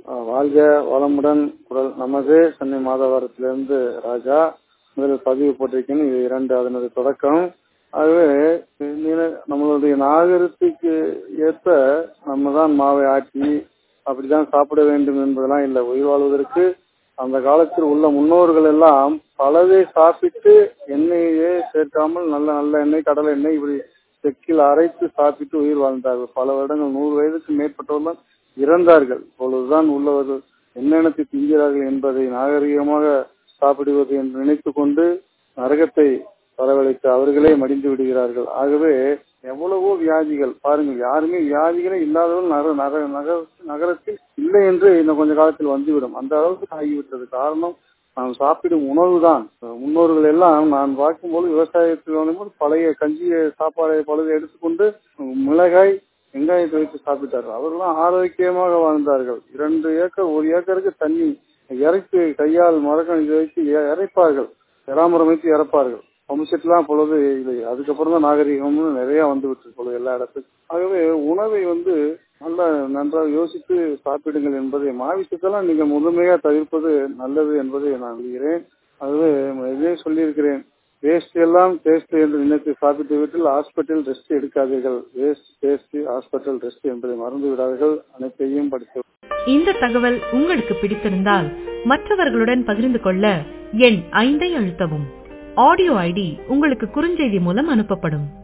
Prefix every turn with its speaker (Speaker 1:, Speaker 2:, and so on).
Speaker 1: அஹ், வாழ்க வளமுடன் குரல் நமது சென்னை மாதவரத்திலிருந்து ராஜா முதல் பதிவு போட்டிருக்கேன் இது இரண்டு அதனுடைய தொடக்கம் ஆகவே நீ- நம்மளுடைய நாகரிகத்துக்கு ஏற்ப நம்ம தான் மாவை ஆட்டி அப்படிதான் சாப்பிட வேண்டும் என்பதெல்லாம் இல்லை உயிர் வாழ்வதற்கு அந்த காலத்தில் உள்ள முன்னோர்கள் எல்லாம் பலதை சாப்பிட்டு எண்ணெயே சேர்க்காமல் நல்ல நல்ல எண்ணெய் கடலை எண்ணெய் இப்படி செக்கில் அரைத்து சாப்பிட்டு உயிர் வாழ்ந்தார்கள் பல வருடங்கள் நூறு வயதுக்கு மேற்பட்டவர்கள் இறந்தார்கள் இப்பொழுதுதான் உள்ளவர்கள் என்னென்னத்தை திங்கிறார்கள் என்பதை நாகரிகமாக சாப்பிடுவது என்று நினைத்து கொண்டு நரகத்தை வரவழைத்து அவர்களே மடிந்து விடுகிறார்கள் ஆகவே எவ்வளவோ வியாதிகள் பாருங்கள் யாருமே வியாதிகளே இல்லாதவர்கள் நகர நகர நகர நகரத்தில் இல்லை என்று இன்னும் கொஞ்ச காலத்தில் வந்துவிடும் அந்த அளவுக்கு ஆகிவிட்டது காரணம் நாம் சாப்பிடும் உணவுதான் முன்னோர்கள் எல்லாம் நான் பார்க்கும்போது விவசாயத்தில் வரும்போது பழைய கஞ்சிய சாப்பாடை பழுதை எடுத்துக்கொண்டு மிளகாய் வெங்காயத்தை வைத்து சாப்பிட்டார்கள் அவர்கள்லாம் ஆரோக்கியமாக வாழ்ந்தார்கள் இரண்டு ஏக்கர் ஒரு ஏக்கருக்கு தண்ணி இறைத்து கையால் மரக்கம் இதை வைத்து இ- இறைப்பார்கள் பராமரம் வைத்து இறப்பார்கள் பம்புசெட்லாம் பொழுது இல்லை அதுக்கப்புறம் தான் நாகரிகம்னு நிறைய வந்து விட்டு பொழுது எல்லா இடத்துக்கும் ஆகவே உணவை வந்து நல்லா நன்றாக யோசித்து சாப்பிடுங்கள் என்பதை மாவிசத்தெல்லாம் நீங்கள் முழுமையா தவிர்ப்பது நல்லது என்பதை நான் சொல்கிறேன் ஆகவே இதே சொல்லியிருக்கிறேன் வேஸ்ட் எல்லாம் டேஸ்ட் என்று நினைத்து சாப்பிட்டு விட்டு ஹாஸ்பிட்டல் ரெஸ்ட் எடுக்காதீர்கள் வேஸ்ட் டேஸ்ட் ஹாஸ்பிட்டல் ரெஸ்ட் என்பதை மறந்து விடாதீர்கள் அனைத்தையும் படித்து
Speaker 2: இந்த தகவல் உங்களுக்கு பிடித்திருந்தால் மற்றவர்களுடன் பகிர்ந்து கொள்ள எண் ஐந்தை அழுத்தவும் ஆடியோ ஐடி உங்களுக்கு குறுஞ்செய்தி மூலம் அனுப்பப்படும்